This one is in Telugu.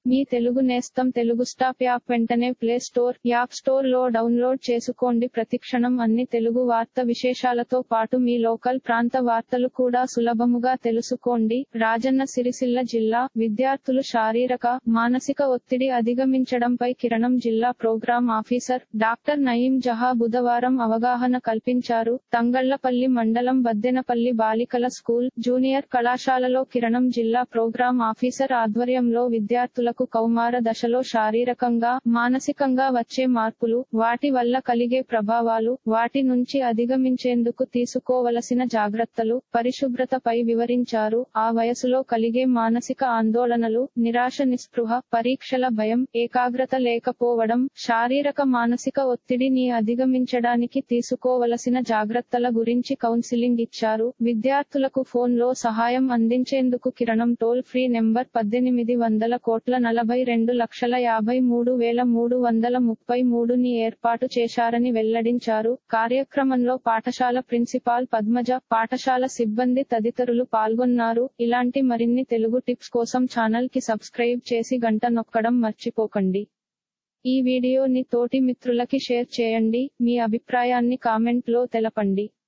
మీ తెలుగు నేస్తం తెలుగు స్టాప్ యాప్ వెంటనే ప్లే స్టోర్ యాప్ స్టోర్ లో డౌన్లోడ్ చేసుకోండి ప్రతిక్షణం అన్ని తెలుగు వార్త విశేషాలతో పాటు మీ లోకల్ ప్రాంత వార్తలు కూడా సులభముగా తెలుసుకోండి రాజన్న సిరిసిల్ల జిల్లా విద్యార్థులు శారీరక మానసిక ఒత్తిడి అధిగమించడంపై కిరణం జిల్లా program officer doctor Nayeem Jaha బుధవారం అవగాహన కల్పించారు తంగళ్లపల్లి మండలం బద్దెనపల్లి బాలికల స్కూల్ జూనియర్ కళాశాలలో కిరణం జిల్లా ప్రోగ్రాం ఆఫీసర్ ఆధ్వర్యంలో విద్యార్థులకు కౌమార దశలో శారీరకంగా మానసికంగా వచ్చే మార్పులు వాటి వల్ల కలిగే ప్రభావాలు వాటి నుంచి అధిగమించేందుకు తీసుకోవలసిన జాగ్రత్తలు పరిశుభ్రతపై వివరించారు ఆ వయసులో కలిగే మానసిక ఆందోళనలు నిరాశ నిస్పృహ పరీక్షల భయం ఏకాగ్రత లేకపోవడం శారీరక మానసిక ఒత్తిడిని అధిగమించడానికి తీసుకోవలసిన జాగ్రత్తల గురించి కౌన్సిలింగ్ ఇచ్చారు విద్యార్థులకు ఫోన్ లో సహాయం అందించేందుకు కిరణం టోల్ ఫ్రీ నెంబర్ పద్దెనిమిది వందల కోట్ల నలభై రెండు లక్షల యాభై మూడు వేల మూడు వందల ముప్పై మూడుని ఏర్పాటు చేశారని వెల్లడించారు కార్యక్రమంలో పాఠశాల ప్రిన్సిపాల్ పద్మజ పాఠశాల సిబ్బంది తదితరులు పాల్గొన్నారు ఇలాంటి మరిన్ని తెలుగు టిప్స్ కోసం ఛానల్ కి సబ్స్క్రైబ్ చేసి గంట నొక్కడం మర్చిపోకండి ఈ వీడియోని తోటి మిత్రులకి షేర్ చేయండి మీ అభిప్రాయాన్ని కామెంట్ లో తెలపండి